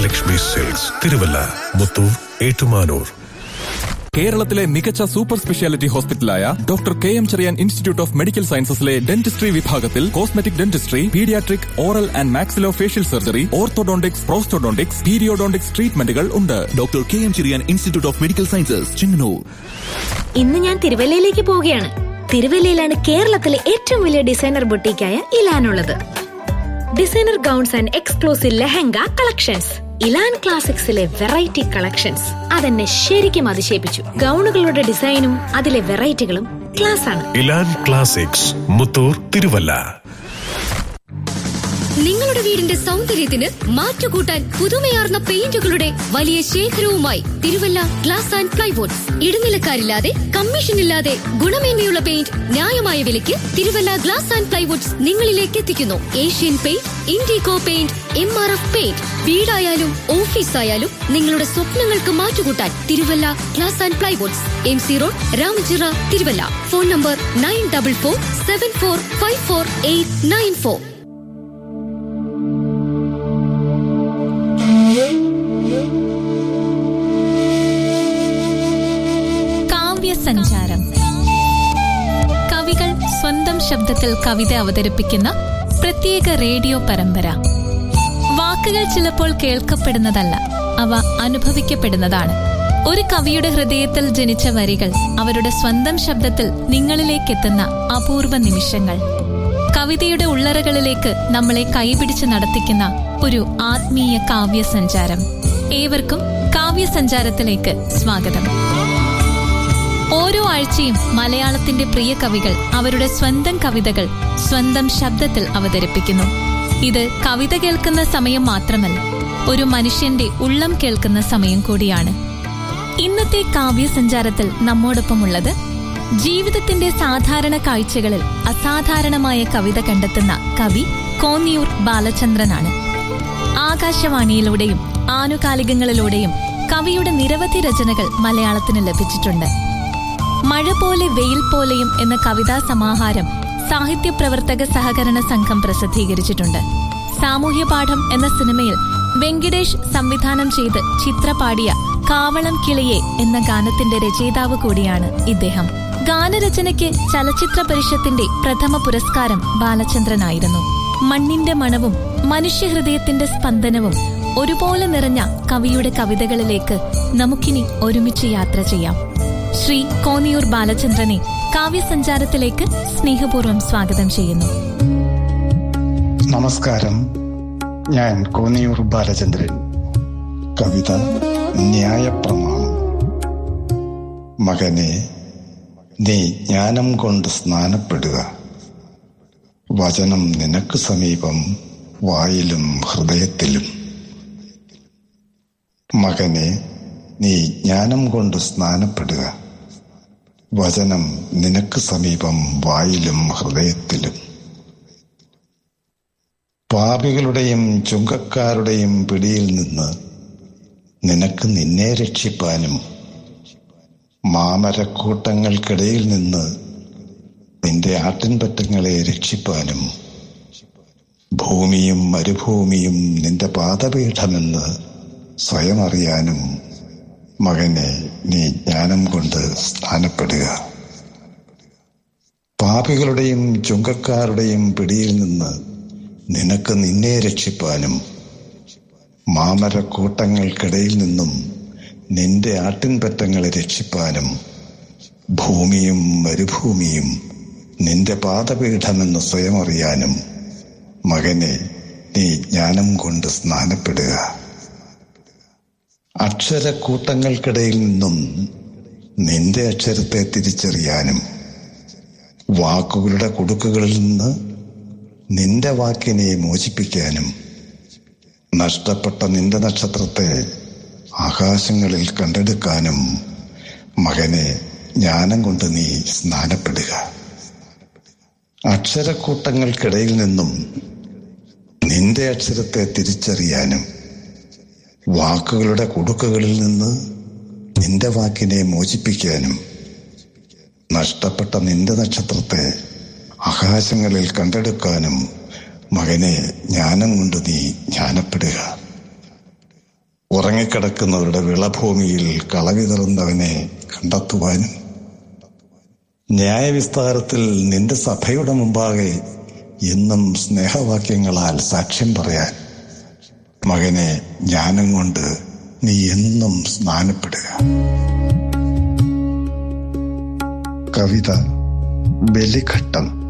Bhagyalakshmi silks Thiruvalla Muthoor Ettumanoor കേരളത്തിലെ മികച്ച super speciality ഹോസ്പിറ്റലായ doctor K M Cherian institute of medical സയൻസസിലെ ഡെന്റിസ്ട്രി വിഭാഗത്തിൽ cosmetic dentistry paediatric oral and maxillofacial surgery orthodontics prosthodontics periodontics ട്രീറ്റ്മെന്റുകൾ ഉണ്ട് doctor K M Cherian institute of medical sciences Chengannur ഇന്ന് ഞാൻ തിരുവല്ലയിലേക്ക് പോവുകയാണ് തിരുവല്ലയിലാണ് കേരളത്തിലെ ഏറ്റവും വലിയ ഡിസൈനർ ബൊട്ടീക്കായ ഇലാനുള്ളത് designer gowns and exclusive lehenga collections Elan ക്ലാസിക്സിലെ വെറൈറ്റി കളക്ഷൻസ് അതെന്നെ ശരിക്കും അതിശയിപ്പിച്ചു ഗൗണുകളുടെ ഡിസൈനും അതിലെ വെറൈറ്റികളും ക്ലാസ് ആണ് ഇലാൻ ക്ലാസിക്സ് മുത്തൂർ തിരുവല്ല നിങ്ങളുടെ വീടിന്റെ സൗന്ദര്യത്തിന് മാറ്റുകൂട്ടാൻ പുതുമയാർന്ന പെയിന്റുകളുടെ വലിയ ശേഖരവുമായി തിരുവല്ല ഗ്ലാസ് ആൻഡ് പ്ലൈവുഡ്സ് ഇടനിലക്കാരില്ലാതെ കമ്മീഷനില്ലാതെ ഗുണമേന്മയുള്ള പെയിന്റ് ന്യായമായ വിലയ്ക്ക് തിരുവല്ല ഗ്ലാസ് ആൻഡ് പ്ലൈവുഡ്സ് നിങ്ങളിലേക്ക് എത്തിക്കുന്നു Asian paint Indigo paint M R F paint വീടായാലും ഓഫീസായാലും നിങ്ങളുടെ സ്വപ്നങ്ങൾക്ക് മാറ്റുകൂട്ടാൻ Thiruvalla glass and plywoods M C road Ramachira Thiruvalla phone number nine double four seven four five four eight nine four കാവ്യസഞ്ചാരം കവികൾ സ്വന്തം ശബ്ദത്തിൽ കവിത അവതരിപ്പിക്കുന്ന പ്രത്യേക റേഡിയോ പരമ്പര വാക്കുകൾ ചിലപ്പോൾ കേൾക്കപ്പെടുന്നതല്ല അവ അനുഭവിക്കപ്പെടുന്നതാണ് ഒരു കവിയുടെ ഹൃദയത്തിൽ ജനിച്ച വരികൾ അവരുടെ സ്വന്തം ശബ്ദത്തിൽ നിങ്ങളിലേക്കെത്തുന്ന അപൂർവ നിമിഷങ്ങൾ കവിതയുടെ ഉള്ളറകളിലേക്ക് നമ്മളെ കൈപിടിച്ച് നടത്തിക്കുന്ന ഒരു ആത്മീയ കാവ്യസഞ്ചാരം ഏവർക്കും കാവ്യസഞ്ചാരത്തിലേക്ക് സ്വാഗതം ഓരോ ആഴ്ചയും മലയാളത്തിന്റെ പ്രിയ കവികൾ അവരുടെ സ്വന്തം കവിതകൾ സ്വന്തം ശബ്ദത്തിൽ അവതരിപ്പിക്കുന്നു ഇത് കവിത കേൾക്കുന്ന സമയം മാത്രമല്ല ഒരു മനുഷ്യന്റെ ഉള്ളം കേൾക്കുന്ന സമയം കൂടിയാണ് ഇന്നത്തെ കാവ്യസഞ്ചാരത്തിൽ നമ്മോടൊപ്പമുള്ളത് ജീവിതത്തിന്റെ സാധാരണ കാഴ്ചകളിൽ അസാധാരണമായ കവിത കണ്ടെത്തുന്ന കവി കോന്നിയൂർ ബാലചന്ദ്രനാണ് ആകാശവാണിയിലൂടെയും ആനുകാലികങ്ങളിലൂടെയും കവിയുടെ നിരവധി രചനകൾ മലയാളത്തിന് ലഭിച്ചിട്ടുണ്ട് മഴ പോലെ വെയിൽ പോലെയും എന്ന കവിതാ സമാഹാരം സാഹിത്യ പ്രവർത്തക സഹകരണ സംഘം പ്രസിദ്ധീകരിച്ചിട്ടുണ്ട് സാമൂഹ്യ പാഠം എന്ന സിനിമയിൽ വെങ്കിടേഷ് സംവിധാനം ചെയ്ത് ചിത്ര പാടിയ കാവളം കിളിയെ എന്ന ഗാനത്തിന്റെ രചയിതാവ് കൂടിയാണ് ഇദ്ദേഹം ഗാനരചനയ്ക്ക് ചലച്ചിത്ര പരിഷത്തിന്റെ പ്രഥമ പുരസ്കാരം ബാലചന്ദ്രനായിരുന്നു മണ്ണിന്റെ മണവും മനുഷ്യഹൃദയത്തിന്റെ സ്പന്ദനവും ഒരുപോലെ നിറഞ്ഞ കവിയുടെ കവിതകളിലേക്ക് നമുക്കിനി ഒരുമിച്ച് യാത്ര ചെയ്യാം ശ്രീ കോന്നിയൂർ ബാലചന്ദ്രനെ കാവ്യസഞ്ചാരത്തിലേക്ക് സ്നേഹപൂർവ്വം സ്വാഗതം ചെയ്യുന്നു നമസ്കാരം ഞാൻ കോന്നിയൂർ ബാലചന്ദ്രൻ കവിത ന്യായപ്രമാണം മകനെ നീ ജ്ഞാനം കൊണ്ട് സ്നാനപ്പെടുക വചനം നിനക്ക് സമീപം വായിലും ഹൃദയത്തിലും മകനെ നീ ജ്ഞാനം കൊണ്ട് സ്നാനപ്പെടുക വചനം നിനക്ക് സമീപം വായിലും ഹൃദയത്തിലും പാപികളുടെയും ചുങ്കക്കാരുടെയും പിടിയിൽ നിന്ന് നിനക്ക് നിന്നെ രക്ഷിപ്പാനും മാമരക്കൂട്ടങ്ങൾക്കിടയിൽ നിന്ന് നിന്റെ ആട്ടിൻപറ്റങ്ങളെ രക്ഷിപ്പാനും ഭൂമിയും മരുഭൂമിയും നിന്റെ പാദപീഠമെന്ന് സ്വയം അറിയാനും മകനെ നീ ജ്ഞാനം കൊണ്ട് സ്നാനപ്പെടുക പാപികളുടെയും ചുങ്കക്കാരുടെയും പിടിയിൽ നിന്ന് നിനക്ക് നിന്നെ രക്ഷിപ്പാനും മാമരക്കൂട്ടങ്ങൾക്കിടയിൽ നിന്നും നിന്റെ ആട്ടിൻപറ്റങ്ങളെ രക്ഷിപ്പാനും ഭൂമിയും മരുഭൂമിയും നിന്റെ പാദപീഠമെന്ന് സ്വയം അറിയാനും മകനെ നീ ജ്ഞാനം കൊണ്ട് സ്നാനപ്പെടുക അക്ഷരക്കൂട്ടങ്ങൾക്കിടയിൽ നിന്നും നിന്റെ അക്ഷരത്തെ തിരിച്ചറിയാനും വാക്കുകളുടെ കുടുക്കുകളിൽ നിന്ന് നിന്റെ വാക്കിനെ മോചിപ്പിക്കാനും നഷ്ടപ്പെട്ട നിന്റെ നക്ഷത്രത്തെ ആകാശങ്ങളിൽ കണ്ടെടുക്കാനും മകനെ ജ്ഞാനം കൊണ്ട് നീ സ്നാനപ്പെടുക അക്ഷരക്കൂട്ടങ്ങൾക്കിടയിൽ നിന്നും നിന്റെ അക്ഷരത്തെ തിരിച്ചറിയാനും വാക്കുകളുടെ കുടുക്കുകളിൽ നിന്ന് നിന്റെ വാക്കിനെ മോചിപ്പിക്കാനും നഷ്ടപ്പെട്ട നിന്റെ നക്ഷത്രത്തെ ആകാശങ്ങളിൽ കണ്ടെടുക്കാനും മകനെ ജ്ഞാനം കൊണ്ട് നീ ജ്ഞാനപ്പെടുക ഉറങ്ങിക്കിടക്കുന്നവരുടെ വിളഭൂമിയിൽ കളവിതറുന്നവനെ കണ്ടെത്തുവാനും ന്യായവിസ്താരത്തിൽ നിന്റെ സഭയുടെ മുമ്പാകെ എന്നും സ്നേഹവാക്യങ്ങളാൽ സാക്ഷ്യം പറയാൻ മകനെ ജ്ഞാനം കൊണ്ട് നീ എന്നും സ്നാനപ്പെടുക കവിത ബലിഘട്ടം